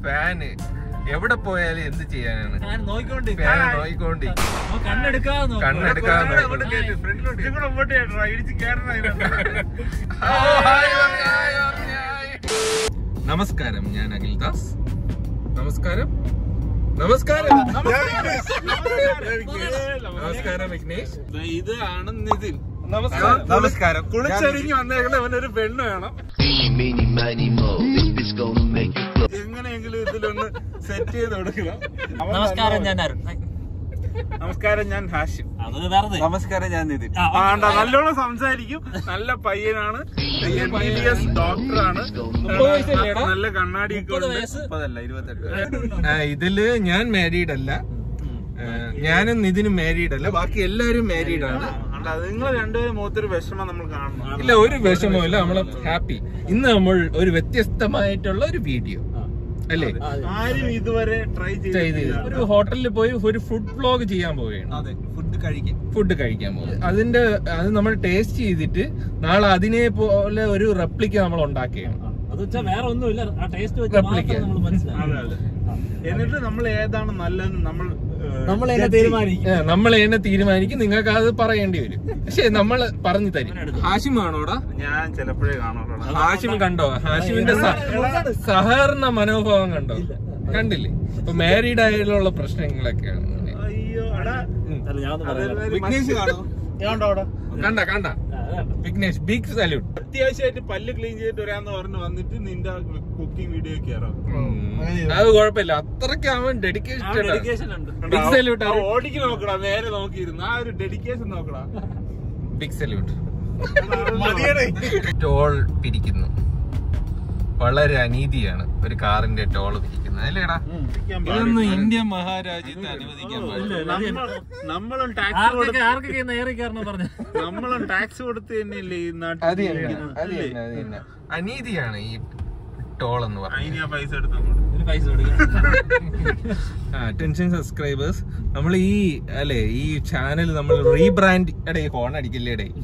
Fan എവിടെ പോയാലും എന്ത് ചെയ്യാനാണ് ഞാൻ നോക്കിക്കൊണ്ട് ഫാൻ നോയിക്കൊണ്ടിരിക്കും കണ്ണെടുക്കാതെ നോക്ക്. കണ്ണെടുക്കാതെ കുറച്ചുകൂടെ നോക്ക്. അങ്ങോട്ട് കേറ്റ്, ഫ്രണ്ടിലോട്ട്. ഇതും കൂടെ മുമ്പോട്ട് കേട്ടോ ഇടിച്ച് കയറണ ഓ, ഹായ് പറഞ്ഞ്, ഹായ് പറഞ്ഞ്, ഹായ്. നമസ്കാരം ഞാൻ അഖിൽദാസ് നമസ്കാരം നമസ്കാരം നമസ്കാരം വിഘ്നേഷ് ഇതാണ് നിതിൻ നമസ്കാരം നമസ്കാരം കുളിച്ചൊരുങ്ങി വന്നേക്കണ അവനൊരു പെണ്ണ് വേണം Eeny, meeny, miny, mo. This bitch gonna make you blow. എങ്ങനെയെങ്കിലും ഇതിലൊന്ന് സെറ്റ് ചെയ്ത് കൊടുക്കണം അവൻ നമസ്കാരം നല്ല- ഞാൻ അരുൺ നമസ്കാരം ഞാൻ ഹാഷിം അത് വെറുതെ നമസ്കാരം ഞാൻ നിതിൻ ആ, ആ കണ്ടോ, നല്ലോണം സംസാരിക്കും നല്ല പയ്യനാണ് എം ബി ബി എസ് ഡോക്ടറാണ് നല്ല കണ്ണാടിയൊക്കെ മുപ്പത് ഉണ്ട് വയസ്സ്. മുപ്പതല്ല ഇരുപത്തെട്ട് ആ, ഇതില് ഞാൻ മാരീഡ് അല്ല ആ, ഞാനും നിതിനും മാരീഡ് അല്ല ബാക്കി എല്ലാരും മാരീഡ് ആണ് നിങ്ങൾ രണ്ടുപേരും മുഖത്തൊരു വിഷമം നമ്മൾ കാണണം ഇല്ല ഒരു വിഷമമില്ല നമ്മള് ഹാപ്പി ഇന്ന് നമ്മൾ ഒരു വ്യത്യസ്തമായിട്ടുള്ള ഒരു വീഡിയോ അല്ലേ ആരും ഇതുവരെ ട്രൈ ചെയ്ത് ചെയ്തില്ല ഒരു ഹോട്ടലിൽ പോയി ഒരു ഫുഡ് വ്ലോഗ് ചെയ്യാൻ പോവുകയാണ് അതെ ഫുഡ് കഴിക്കും ഫുഡ് കഴിക്കാൻ പോകും അതിന്റെ അത് നമ്മൾ ടേസ്റ്റ് ചെയ്തിട്ട് നാളെ അതിനെ പോലെ ഒരു റെപ്ലിക്ക നമ്മൾ ഉണ്ടാക്കുകയാണ് അത് വെച്ചാൽ വേറെ ഒന്നുമില്ല ആ ടേസ്റ്റ് വെച്ച് Replicate. മാത്രം നമ്മൾ അതെ അതെ എന്നിട്ട് നമ്മൾ ഏതാണ് നല്ലതെന്ന് നമ്മൾ ഏഹ്, നമ്മൾ എന്നെ judge ചെയ്യും. തീരുമാനിക്കും ഏ, നമ്മൾ തന്നെ തീരുമാനിക്കും നിങ്ങൾക്ക് അത് പറയേണ്ടി വരും പക്ഷെ നമ്മൾ പറഞ്ഞു തരും ഹാഷിം ആണോടാ ഞാൻ ചിലപ്പോഴേ കാണുള്ളൂ ഹാഷിം കണ്ടോ ഹാഷിമിന്റെ സ- സഹകരണ മനോഭാവം കണ്ടോ കണ്ടില്ലേ ഇപ്പൊ മാരീഡ് ആയാലുള്ള പ്രശ്നങ്ങളൊക്കെയാണ് അയ്യോ എടാ അല്ല ഞാൻ ഒന്ന് പറയാം അതൊരു വിഘ്നേഷ് കാണോ ഞാൻ ഉണ്ടോ അവിടെ കണ്ട കണ്ട വിഘ്നേഷ് ബിഗ് സല്യൂട്ട് അത്യാവശ്യമായിട്ട് പല്ല് ക്ലീൻ ചെയ്തിട്ട് വരാന്ന് പറഞ്ഞ് വന്നിട്ട് നിന്റെ കുക്കിംഗ് വീഡിയോ കയറാം അത് കുഴപ്പമില്ല അത്രയ്ക്ക് അവൻ ഡെഡിക്കേഷൻ ഡെഡിക്കേഷൻ ഉണ്ട് ബിഗ് സല്യൂട്ട് ഓടിക്ക് നോക്കടാ നേരെ നോക്കിയിരുന്നു ആ ഒരു ഡെഡിക്കേഷൻ നോക്കടാ ബിഗ് സല്യൂട്ട് മതിയടേ ടോൾ പിരിക്കുന്നു വളരെ അനീതിയാണ് ഒരു കാറിന്റെ ടോൾ പിരിക്കുന്നത് അല്ലേടാ ഇതൊന്നും ഇന്ത്യ മഹാരാജ്യത്ത് അനുവദിക്കാൻ പാടില്ല നമ്മളും ടാക്സ് ആർക്കൊക്കെ ആർക്കൊക്കെ ഇന്ന് ഏറി കയറണം പറഞ്ഞു നമ്മളും ടാക്സ് കൊടുത്ത് തന്നെയല്ലേ ഈ നാട്ടിൽ അത് തന്നെ ജീവിക്കുന്നത്? അത് തന്നെ അത് തന്നെ അനീതിയാണ് ഈ ടോൾ എന്ന് പറയുന്നത് അതിന് ഞാൻ പൈസ എടുത്ത് അങ്ങോട്ട് ഒരു പൈസ കൊടുക്കുക അറ്റൻഷൻ സബ്സ്ക്രൈബേഴ്സ് നമ്മൾ ഈ അല്ലെ ഈ ചാനൽ നമ്മൾ റീബ്രാൻഡ് എടേ ഹോൺ അടിക്കില്ലേ എടേ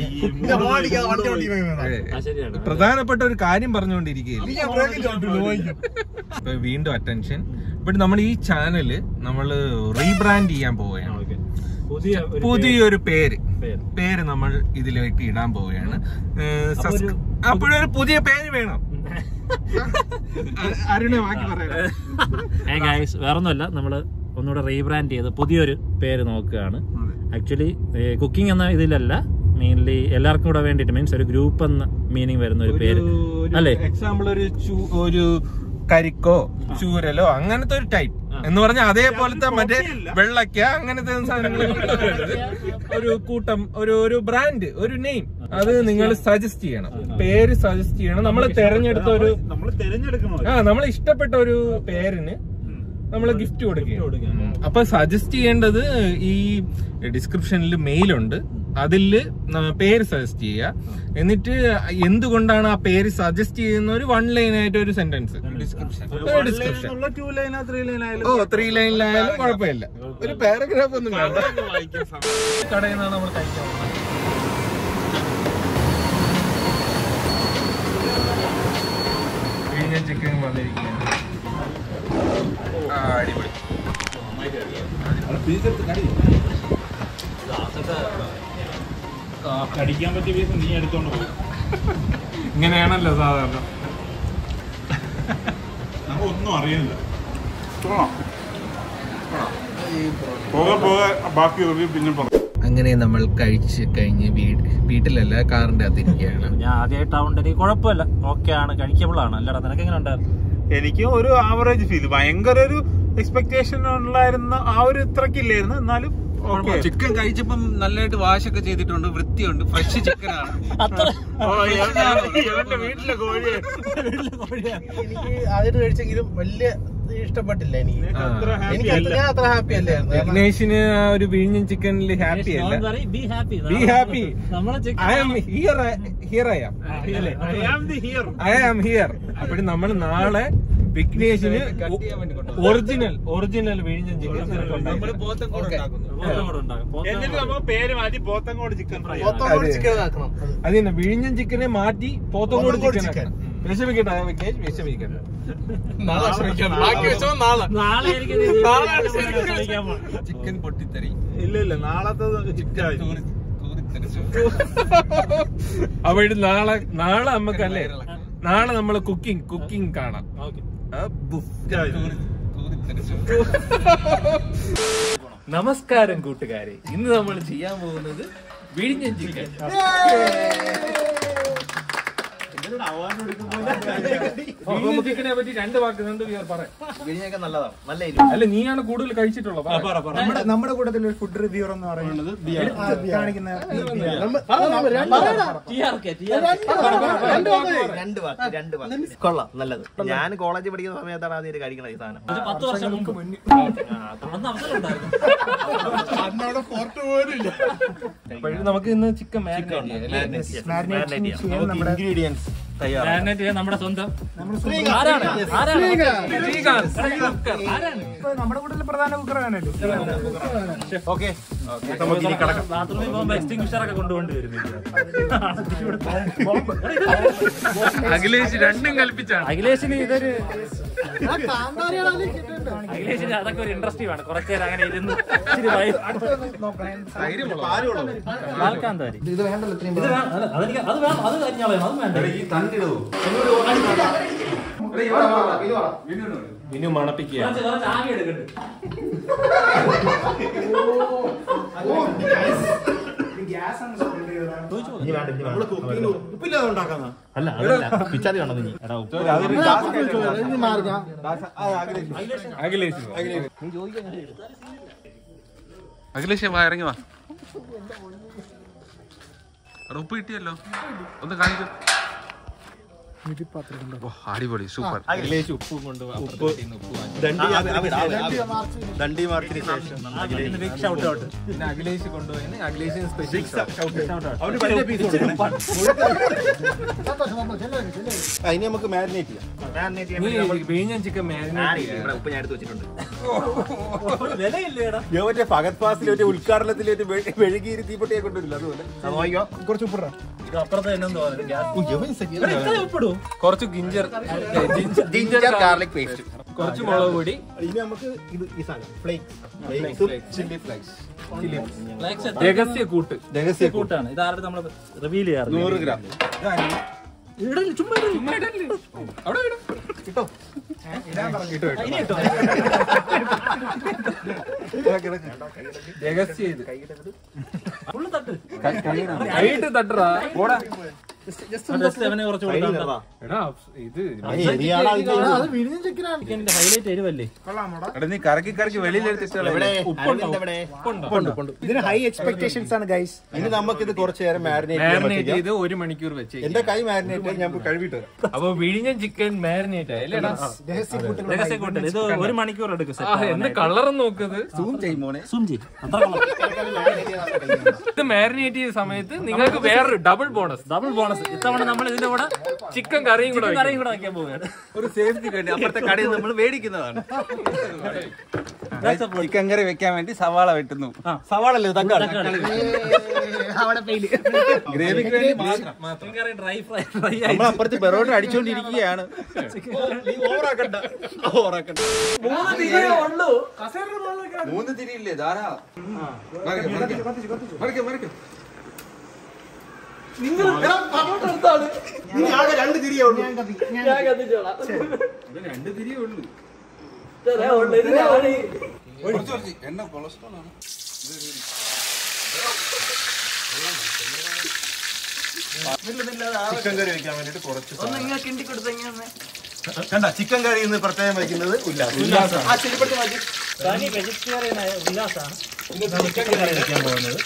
ആ ശരിയാണ് പ്രധാനപ്പെട്ട ഒരു കാര്യം പറഞ്ഞുകൊണ്ടിരിക്കുകയില്ല ഇപ്പൊ വീണ്ടും അറ്റൻഷൻ ബട്ട് നമ്മൾ ഈ ചാനല് നമ്മൾ റീബ്രാൻഡ് ചെയ്യാൻ പോവുകയാണ് ഓക്കെ പുതിയ ഒരു പുതിയൊരു പേര് പേര്. പേര് നമ്മൾ ഇതിലേക്ക് ഇടാൻ പോവുകയാണ് ഏഹ്, അപ്പൊ സബ്സ്ക്ര- ഒരു- അപ്പോഴൊരു പുതിയ പേര് വേണം അരുണെ ബാക്കി പറയാം ഏ ഗൈസ് വേറൊന്നുമല്ല നമ്മൾ ഒന്നുകൂടെ റീബ്രാൻഡ് ചെയ്ത് പുതിയൊരു പേര് നോക്കുകയാണ് ആക്ച്വലി കുക്കിംഗ് എന്ന ഇതിലല്ല മെയിൻലി എല്ലാവർക്കും കൂടെ വേണ്ടിയിട്ട് മീൻസ് ഒരു ഗ്രൂപ്പ് എന്ന മീനിങ് വരുന്ന ഒരു പേര് അല്ലേ എക്സാമ്പിൾ ഒരു ചു- ഒരു കരിക്കോ ചൂരലോ അങ്ങനത്തെ ഒരു ടൈപ്പ് എന്ന് പറഞ്ഞാൽ അതേപോലത്തെ മറ്റേ വെള്ളക്ക അങ്ങനത്തെ സാധനങ്ങൾ ഒരു കൂട്ടം ഒരു ഒരു ബ്രാൻഡ് ഒരു നെയിം അത് നിങ്ങൾ സജസ്റ്റ് ചെയ്യണം പേര് സജസ്റ്റ് ചെയ്യണം നമ്മൾ തെരഞ്ഞെടുത്ത ഒരു നമ്മൾ തിരഞ്ഞെടുക്കണോ ആ നമ്മൾ ഇഷ്ടപ്പെട്ട ഒരു പേരിന് നമ്മൾ ഗിഫ്റ്റ് കൊടുക്കുകയാണ് അപ്പൊ സജസ്റ്റ് ചെയ്യേണ്ടത് ഈ ഡിസ്ക്രിപ്ഷനിൽ മെയിലുണ്ട് അതില് ന- പേര് സജസ്റ്റ് ചെയ്യുക എന്നിട്ട് എന്തുകൊണ്ടാണ് ആ പേര് സജസ്റ്റ് ചെയ്യുന്ന ഒരു വൺ ലൈൻ ആയിട്ട് ഒരു സെന്റൻസ് ഡിസ്ക്രിപ്ഷൻ ഡിസ്ക്രിപ്ഷൻ ടു ലൈനാ ത്രീ ലൈൻ ആയാലും ഓ ത്രീ ലൈനിലായാലും കുഴപ്പമില്ല ഒരു പാരഗ്രാഫ് ഒന്നും വേണ്ട വായിക്കാൻ സമയം കടയിൽ നിന്നാണ് നമ്മൾ കഴിക്കാൻ പോകുന്നത് വിഴിഞ്ഞ ചിക്കൻ വന്നിരിക്കുകയാണ് ആ, അടിപൊളി കടിക്കാൻ പറ്റിയ പീസ് നീ എടുത്തോണ്ട് പോകും ഇങ്ങനെയാണല്ലോ സാധാരണ നമുക്ക് ഒന്നും അറിയില്ല പോകെ പോകെ ബാക്കി റിവ്യൂ പിന്നെ പറയാം അങ്ങനെ നമ്മൾ കഴിച്ച് കഴിഞ്ഞ് വീട് വീട്ടിലല്ല കാറിന്റെ അകത്തിരിക്കുകയാണ് ഞാൻ ആദ്യമായിട്ടാവുണ്ട് എനിക്ക് കുഴപ്പമില്ല ഓക്കെ ആണ് കഴിക്കബിൾ ആണ് അല്ലടാ നിനക്ക് എങ്ങനെ ഉണ്ടായിരുന്നു എനിക്ക് ഒരു ആവറേജ് ഫീൽ ഭയങ്കര ഒരു എക്സ്പെക്ടേഷൻ ഉണ്ടായിരുന്ന ആ ഒരു ഇത്രക്കില്ലായിരുന്നു എന്നാലും ഓക്കെ ചിക്കൻ കഴിച്ചപ്പം നല്ലതായിട്ട് വാഷൊക്കെ ചെയ്തിട്ടുണ്ട് വൃത്തിയുണ്ട് ഫ്രഷ് ചിക്കനാണ് അത്ര വീട്ടിലെ കോഴി എനിക്ക് ആദ്യമായിട്ട് കഴിച്ചെങ്കിലും വലിയ ഇഷ്ടപ്പെട്ടില്ല എനിക്ക് അത്ര എനിക്ക് ഹാപ്പി അല്ല അത്ര അത്ര ഹാപ്പി അല്ലായിരുന്നു കാരണം വിഘ്നേഷിന് ആ ഒരു വിഴിഞ്ഞൻ ചിക്കനിൽ ഹാപ്പി അല്ല ബി ഹാപ്പി Be happy. നമ്മളെ I am here here I am I am the hero. I am here അപ്പോഴും നമ്മൾ നാളെ വിഘ്നേഷിന് ഒറിജിനൽ ഒറിജിനൽ വിഴിഞ്ഞൻ ചിക്കൻ നമ്മള് പോത്തം കൂടെ ഉണ്ടാക്കുന്നു എന്നിട്ട് നമ്മൾ പേര് മാറ്റി പോത്തങ്കോട് ചിക്കൻ ഫ്രൈ പോത്തോട് അതെ. ചിക്കൻ ആക്കണം അത്. അത് തന്നെ വിഴിഞ്ഞൻ ചിക്കനെ മാറ്റി പോത്തോങ്കോട് പോത്തങ്കോട് ചിക്കൻ chicken. വിഷമിക്കട്ടെ വിഘ്നേഷ് വിഷമിക്കട്ടെ നാളെ ശ്രമിക്കാം ബാക്കി വെച്ചോ നാളെ നാളെ എനിക്ക് ഇത് നാളെ ശ്രമിക്കാൻ പോണം. ചിക്കൻ പൊട്ടിത്തെറി ഇല്ല ഇല്ല നാളത്തെ ചിക്കായി അവിടെ നാളെ നാളെ നമുക്കല്ലേ നാളെ നമ്മള് കുക്കിംഗ് കുക്കിംഗ് കാണാം ആ, ബുഫ്. നമസ്കാരം കൂട്ടുകാരെ ഇന്ന് നമ്മൾ ചെയ്യാൻ പോകുന്നത് വിഴിഞ്ഞൻ ചിക്കൻ വിഴിഞ്ഞൻ ചിക്കനെ പറ്റി രണ്ട് വാക്ക് രണ്ട് പേർ പറയാം വിഴിഞ്ഞൊക്കെ നല്ലതാണ് നല്ല അല്ല നീയാണ് കൂടുതൽ കഴിച്ചിട്ടുള്ളത് പറ. നമ്മുടെ നമ്മുടെ കൂട്ടത്തിൽ ഒരു ഫുഡ് റിവ്യൂർ എന്ന് പറയുന്നത് കാണിക്കുന്ന രണ്ട് വാക്ക് രണ്ട് വാക്ക് കൊള്ളാം നല്ലത് ഞാൻ കോളേജിൽ പഠിക്കുന്ന സമയത്താണ് ആദ്യം ഇത് കഴിക്കണത് ഈ സാധനം ഇത് പത്ത് വർഷം മുമ്പ് അന്ന് അവസരം ഉണ്ടായിരുന്നു അപ്പോഴും നമുക്ക് ഇന്ന് ചിക്കൻ മാരിനേറ്റ് മാരിനേഷൻ ചെയ്യാൻ നമ്മുടെ ഇൻഗ്രീഡിയൻസ് തയ്യാറാണ് മാരിനേറ്റ് ചെയ്യാൻ നമ്മുടെ സ്വന്തം നമ്മുടെ ആരാണ് ആരാണ് ഇപ്പൊ നമ്മുടെ കൂട്ടത്തിൽ പ്രധാന കുക്കർ വേണല്ലോ ഓക്കെ ബാത്റൂമിൽ പോകുമ്പോ എക്സ്റ്റിംഗ്വിഷർ ഒക്കെ കൊണ്ടുകൊണ്ട് വരുന്നില്ല അഖിലേഷ് രണ്ടും കൽപ്പിച്ചാണ് അഖിലേഷിന് ഇതൊരു അഖിലേഷിന് അതൊക്കെ ഒരു ഇൻട്രസ്റ്റീവ് ആണ് കുറച്ചു നേരം അങ്ങനെ ഇരുന്ന് ഇച്ചിരി വൈ- വാൽക്കാന്താരി ഇത് വേണം. അല്ല, അതെനിക്ക് അത് വേണം അത് കരിഞ്ഞാളെ അത് വേണ്ട വിനു മണപ്പിക്കുക കുറച്ച് കുറച്ച് ആകെ എടുക്കണ്ട് അല്ല അതല്ല പിച്ചാതി വേണം നീ എടാ ഉപ്പ് അഖിലേഷ് അഖിലേഷ് വാ ഇറങ്ങി വാ അവിടെ ഉപ്പ് കിട്ടിയല്ലോ ഒന്ന് കാണിക്കൂ ഓ, അടിപൊളി സൂപ്പർ അഖിലേഷ് ഉപ്പ് കൊണ്ട് ഉപ്പ് ഉപ്പ് വാങ്ങി. ദണ്ഡി മാർച്ചിന് ശേഷം ബിഗ് ഷൗട്ട് ഔട്ട് പിന്നെ അഖിലേഷ് കൊണ്ടുപോയി അഖിലേഷിന് സ്പെഷ്യൽ അതിന് നമുക്ക് മാരിനേറ്റ് ചെയ്യാം നീ വിഴിഞ്ഞൻ ചിക്കൻ മാരിനേറ്റ് ചെയ്യാം ഉപ്പ് ഞാൻ എടുത്ത് വെച്ചിട്ടുണ്ട് വിലയില്ലേടാ മറ്റേ ഫഹദ് ഫാസിൽ മറ്റേ ഉദ്ഘാടനത്തിൽ വെഴുകിയൊരു തീപ്പൊട്ടിയെ കൊണ്ടുവരില്ല അതുപോലെ കുറച്ച് ഉപ്പിടാം ഇത് അപ്പുറത്ത് തന്നെ തോന്നുന്നു ഉപ്പിടൂ കുറച്ച് ഗിഞ്ചർ ജിഞ്ചർ ഗാർലിക് പേസ്റ്റ് കുറച്ച് മുളക് പൊടി ഇനി നമുക്ക് ഇത് ഈ സാധനം ഫ്ലേക്സ് ചില്ലി ഫ്ലേക്സ് രഹസ്യ കൂട്ട് രഹസ്യ കൂട്ടാണ് ഇത് ആരുടെ നമ്മൾ റിവീൽ ചെയ്യാറ് നൂറ് ഗ്രാം ചുമ്മാ ഇടല്ലേ? അവിടെ ഇടും. ഇട്ടോ, ഇട്ടോ. രഹസ്യ ഇത് ഫുള്ള് തട്ട് കൈയിട്ട് തട്ടറാ പോടാ ജസ്റ്റ് അവനെ കുറച്ച് കൊടുക്കാം എടാ ഇത് അത് വിഴിഞ്ഞ ചിക്കനാണ് ചിക്കനിന്റെ ഹൈലൈറ്റ് എരിവല്ലേ എടാ നീ കറക്കി കറക്കി വെളിയിലെടുത്തിട്ടുള്ള ഇതിന് ഹൈ എക്സ്പെക്ടേഷൻസ് ആണ് ഗൈസ് ഇനി നമുക്ക് ഇത് കുറച്ച് നേരം മാരിനേറ്റ് മാരിനേറ്റ് ചെയ്ത് ഒരു മണിക്കൂർ വെച്ച് എന്റെ കൈ മാരിനേറ്റ് ഞാൻ ഇപ്പൊ കഴുകിട്ട് തരാം അപ്പൊ വിഴിഞ്ഞൻ ചിക്കൻ മാരിനേറ്റ് ആയല്ലേടാ രഹസ്യ കൂട്ടുകൾ രഹസ്യ കൂട്ടൽ ഇത് ഒരു മണിക്കൂർ എടുക്കും ആ എന്ത് കളർ നോക്കുന്നത് സൂം ചെയ്യും അത്ര ഇത് മാരിനേറ്റ് ചെയ്ത സമയത്ത് നിങ്ങൾക്ക് വേറൊരു ഡബിൾ ബോണസ് ഡബിൾ ബോണസ് ഇത്തവണ നമ്മൾ ഇതിന്റെ കൂടെ ചിക്കൻ കറിയും കൂടെ ചിക്കൻ കറിയും കൂടെ വയ്ക്കാൻ പോവുകയാണ് ഒരു സേഫ്റ്റി വേണ്ടി അപ്പുറത്തെ കടയിൽ നമ്മൾ മേടിക്കുന്നതാണ് That's a point. ചിക്കൻ കറി വെക്കാൻ വേണ്ടി സവാള വെട്ടുന്നു സവാള അല്ലേ തക്കാളി ഗ്രേവിക്ക് വേണ്ടി മാത്രം ചിക്കൻ കറി ഡ്രൈ ഫ്രൈ ഡ്രൈ ആയി നമ്മൾ അപ്പുറത്ത് ബെറോട്ട് അടിച്ചോണ്ടിരിക്കുകയാണ് ഓവറാക്കണ്ട ഓവറാക്കണ്ട മൂന്ന് തിരിയില്ലേ ധാരാളം മറിക്കാം മറിക്കാം രണ്ട് തിരിയേ ഉള്ളൂ രണ്ട് തിരിയേ ഉള്ളൂ കുറച്ച് കുറച്ച് എണ്ണ കൊളസ്ട്രോൾ ആണ് ചിക്കൻ കറി വെക്കാൻ വേണ്ടിട്ട് കുറച്ച് കണ്ട ചിക്കൻ കറി ഇന്ന് പ്രത്യേകം വയ്ക്കുന്നത് ഉല്ലാസം തനി വെജിറ്റേറിയൻ ആയ ഉല്ലാസാണ് ചിക്കൻ കറി വെക്കാൻ പോകുന്നത്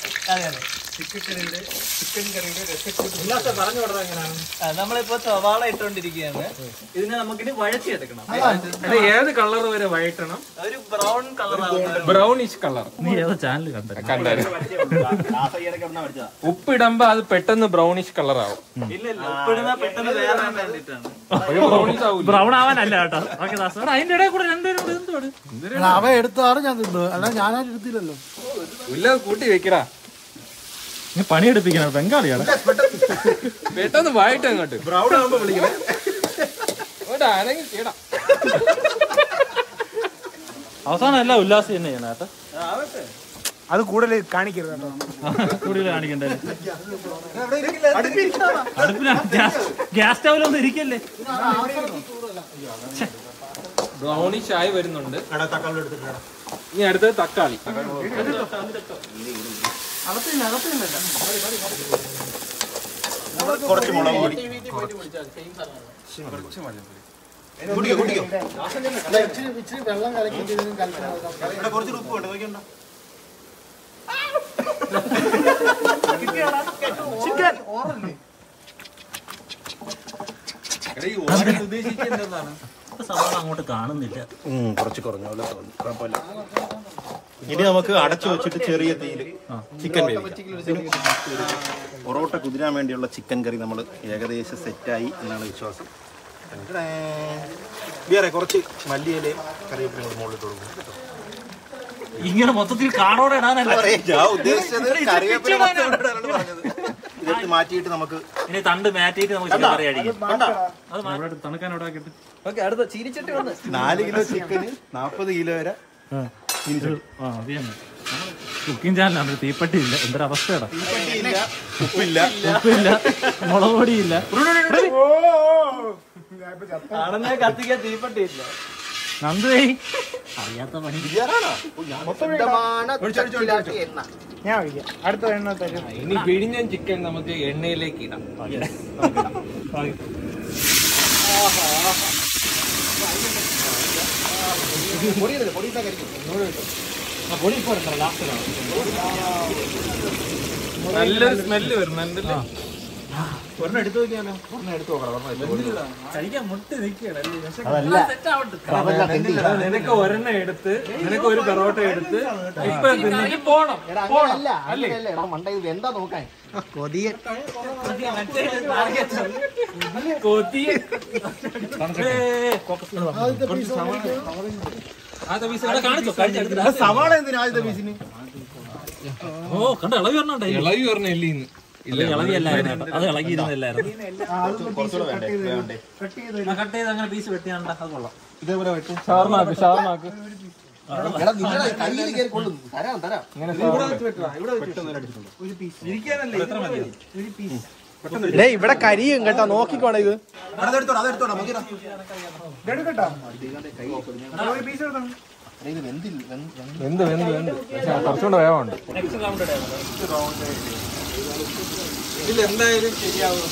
ഉല്ലാസ പറഞ്ഞു കൊടുത്താൽ എങ്ങനെയാണ് നമ്മളിപ്പോ സവാള ഇട്ടോണ്ടിരിക്കുകയാണ് ഇതിനെ നമുക്കിനി വഴറ്റിയെടുക്കണം അത് ഏത് കളർ വരെ വഴറ്റണം ഒരു ബ്രൗൺ കളർ ആവുന്ന ബ്രൗണിഷ് കളർ നീ ഏതോ ചാനൽ കണ്ടത് കണ്ടായിരുന്നു ഉപ്പിടുമ്പോ അത് പെട്ടെന്ന് ബ്രൗണിഷ് കളർ ആവും ഇല്ല ഇല്ല ഉപ്പിടുന്ന പെട്ടെന്ന് വേറെ വേണ്ടിട്ടാണ് ഒരു ബ്രൗണിഷ് ആവൂല ബ്രൗൺ ആവാനല്ല കേട്ടോ ഓക്കെ ദാസ് എടാ, അതിന്റെ ഇടയിൽ കൂടെ രണ്ടുപേരും കൂടെ എന്തുവാണ് അവ എടുത്താണ് ഞാൻ തിന്നത് അല്ല ഞാനായിട്ട് എടുത്തില്ലല്ലോ ഉല്ല കൂട്ടി വെക്കടാ നീ പണിയെടുപ്പിക്കണം ബംഗാളിയാണ് പെട്ടെന്ന് വായിട്ട് അങ്ങോട്ട് ബ്രൗൺ ആകുമ്പോ വിളിക്കണേ കേട്ടാ ആരെങ്കിലും കേടാ അവസാനം എല്ലാം ഉല്ലാസം തന്നെ ചെയ്യണം കേട്ടോ അത് കൂടുതൽ കാണിക്കരുത് കേട്ടോ കൂടുതൽ കാണിക്കണ്ടേ അടുപ്പിലാണ് ഗ്യാസ് ഗ്യാസ് സ്റ്റൗവിലൊന്നും ഇരിക്കല്ലേ ബ്രൗണിഷ് ആയി വരുന്നുണ്ട് ഇനി അടുത്തത് തക്കാളി കുറച്ച് മുളക് പൊടി കുടിക്കോ കുടിക്കോ ഇവിടെ കുറച്ച് ഉപ്പ് ഉണ്ട് നോക്കിയുണ്ടോ സവാള അങ്ങോട്ട് കാണുന്നില്ല കുറച്ച് കുറഞ്ഞ പോലെ തോന്നി കുഴപ്പമില്ല ഇനി നമുക്ക് അടച്ചു വെച്ചിട്ട് ചെറിയ തീയിൽ ചിക്കൻ വേവിക്കാം പൊറോട്ട കുതിരാൻ വേണ്ടിയുള്ള ചിക്കൻ കറി നമ്മൾ ഏകദേശം സെറ്റായി എന്നാണ് വിശ്വാസം വേറെ കുറച്ച് മല്ലിയിലയും കറിവേപ്പിലയും മുകളിലിട്ട് കൊടുക്കും ഇങ്ങനെ മൊത്തത്തിൽ കാടോടെ ഇടാനല്ല ഞാൻ ഉദ്ദേശിച്ചത് കറിവേപ്പില മൊത്തം ഇവിടെ ഇടാനാണ് പറഞ്ഞത്. ഇതെടുത്ത് മാറ്റിയിട്ട് നമുക്ക് ഇനി തണ്ട് മാറ്റിയിട്ട് നമുക്ക് ചിക്കൻ കറി അടിക്കും കണ്ടോ? അത് അവിടെ തണുക്കാൻ അവിടെ ആക്കിയിട്ട് അടുത്ത ചീനിച്ചട്ടി വന്ന് നാല് കിലോ ചിക്കന് നാൽപ്പത് കിലോ വരെ ആ അത് തന്നെ കുക്കിംഗ് ചാനലാണ് തീപ്പെട്ടി ഇല്ല എന്തൊരു അവസ്ഥയാണ് തീപ്പെട്ടിയില്ല, ഉപ്പില്ല ഉപ്പില്ല മുളക് പൊടിയില്ല ആണെന്നെ കത്തിക്കാൻ തീപ്പെട്ടിയില്ല നന്ദേ അറിയാത്ത പണി ബിരിയാണോ? ഞാൻ ഒഴിക്കാം അടുത്ത എണ്ണ തരും ഇനി പിഴിഞ്ഞ ചിക്കൻ നമുക്ക് എണ്ണയിലേക്ക് ഇടാം നല്ലൊരു സ്മെല്ല് വരുന്നുണ്ടല്ലേ ഒരെണ്ണം എടുത്തു നോക്കിയാലോ കഴിക്കാൻ മുട്ടി എടാ, നിനക്ക് ഒരെണ്ണം എടുത്ത് നിനക്ക് ഒരു പെറോട്ട എടുത്ത് ഇപ്പൊ തിന്നിട്ട് പോണം അല്ലേ കൊതിയ കാണിച്ചോ കഴിച്ചെടുത്തില്ല സവാള എന്തിനാ ആദ്യത്തെ പീസിന് ഓ കണ്ട ഇളവി പറഞ്ഞോണ്ടേ ഇളവി പറഞ്ഞ എല്ലിന്ന് ഇല്ല ഇളവിയല്ലായിരുന്നു കേട്ടോ. അത് ഇളകിയിരുന്നില്ലായിരുന്നു കുറച്ചുകൂടെ വേണ്ടേ വേണ്ടേ കട്ട് ചെയ്ത് കട്ട് ചെയ്ത് അങ്ങനെ പീസ് വെട്ടിയാണ്ട അത് കൊള്ളാം ഇതേപോലെ വെട്ടും ഷവർമാക്ക് ഷവർമാക്ക് ഇവിടെ കരിയും കേട്ടോ നോക്കിക്കോണേ ഇത് അതെടുത്തോടാ അതെടുത്തോടാ നോക്കിടാ ഇതെടുക്കട്ടോ ഒരു പീസ് എടുത്തോ വെന്ത് വെന്ത് വെന്ത് പക്ഷെ കുറച്ചുകൂടെ വേവുണ്ട് നെക്സ്റ്റ് റൗണ്ട് ഇതിലെന്തായാലും ശരിയാവും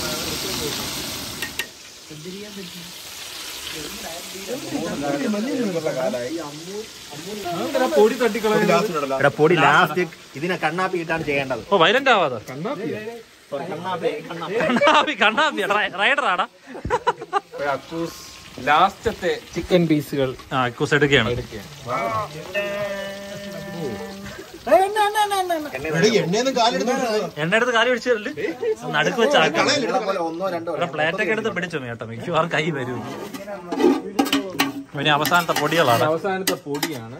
പൊടി തട്ടിക്കളയുന്നത് എടാ പൊടി ലാസ്റ്റ് ഇതിനെ കണ്ണാപ്പി ഇട്ടാണ് ചെയ്യേണ്ടത് ഓ വയലന്റ് ആവാതെ കണ്ണാപ്പി കണ്ണാപ്പി കണ്ണാപ്പി കണ്ണാപ്പി റൈഡറാടാ അക്കൂസ് ലാസ്റ്റത്തെ ചിക്കൻ പീസുകൾ ആ കുസ് എടുക്കുകയാണ് എണ്ണയൊന്നും കാലെടുത്ത് എണ്ണ എടുത്ത് കാലി പിടിച്ചല്ലേ നടുക്ക് വെച്ച് ആക്കാം പോലെ ഒന്നോ രണ്ടോ ഇവിടെ പ്ലേറ്റ് ഒക്കെ എടുത്ത് പിടിച്ചു കേട്ടോ മിക്കവാറും കൈ വരും ഇനി അവസാനത്തെ പൊടികളാണ് അവസാനത്തെ പൊടിയാണ്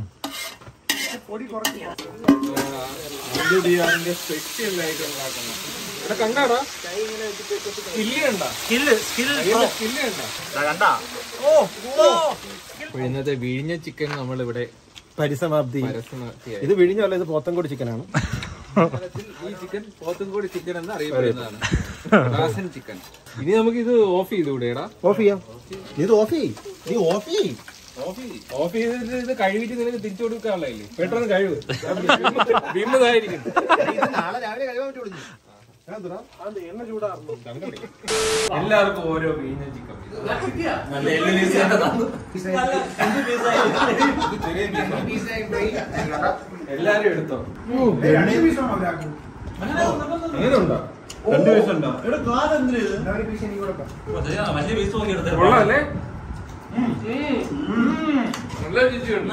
സ്പെഷ്യൽ ആയിട്ട് ഉണ്ടാക്കുന്നത് എടാ കണ്ടാടാ സ്കില്ല് കണ്ടാ സ്കില്ല് സ്കില്ല് സ്കില്ല് കണ്ടാ കണ്ടാ അപ്പോൾ ഇന്നത്തെ വിഴിഞ്ഞ ചിക്കൻ നമ്മൾ ഇവിടെ പരിസമാപ്തി പരസ്യമാക്കിയായി ഇത് വിഴിഞ്ഞല്ല ഇത് പോത്തൻകോട് ചിക്കനാണ് ഈ ചിക്കൻ പോത്തുംകോടി ചിക്കൻ എന്ന് അറിയപ്പെടുന്നതാണ് റാസൻ ചിക്കൻ ഇനി നമുക്ക് ഇത് ഓഫ് ചെയ്തുകൂടെടാ ഓഫ് ചെയ്യാം ഇത് ഓഫ് ചെയ്യ് നീ ഓഫ് ചെയ്യ് ഓഫ് ചെയ്തിട്ട് ഇത് കഴുകിട്ട് നിനക്ക് തിരിച്ചു കൊടുക്കാനുള്ളതല്ലേ പെട്ടെന്ന് കഴിവ് വിമതായിരിക്കും നാളെ രാവിലെ കഴിവാൻ പറ്റുള്ളൂ എല്ലാവർക്കും ഓരോ വിഴിഞ്ഞ ചിക്കൻ നല്ല എല്ല് പീസ് തന്നെ തന്നു. എല്ലാരും എടുത്തോ രണ്ട് പീസാണോ ഒരാൾക്ക് എങ്ങനെയുണ്ടോ രണ്ട് വയസ്സുണ്ടോ എന്നാ ഒരു പീസ് എനിക്ക് കൊടുക്കാം ശരിയാ, വലിയ പീസ് നോക്കി എടുത്തേ. കൊള്ളാല്ലേ നല്ല രുചിയുണ്ട്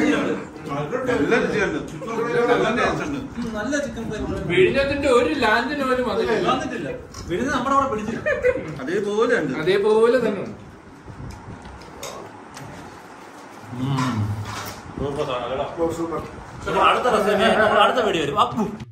നല്ല ചിക്കൻ ഫ്രൈ വിഴിഞ്ഞത്തിന്റെ ഒരു ലാഞ്ചിന് പോലും അതില്ല വന്നിട്ടില്ല വിരുന്ന് നമ്മുടെ അവിടെ പിടിച്ചില്ല അതേപോലെ ഉണ്ട് അതേപോലെ തന്നെ ഉണ്ട് അടുത്ത റെസിപ്പി അടുത്ത വീഡിയോ വരും അപ്പു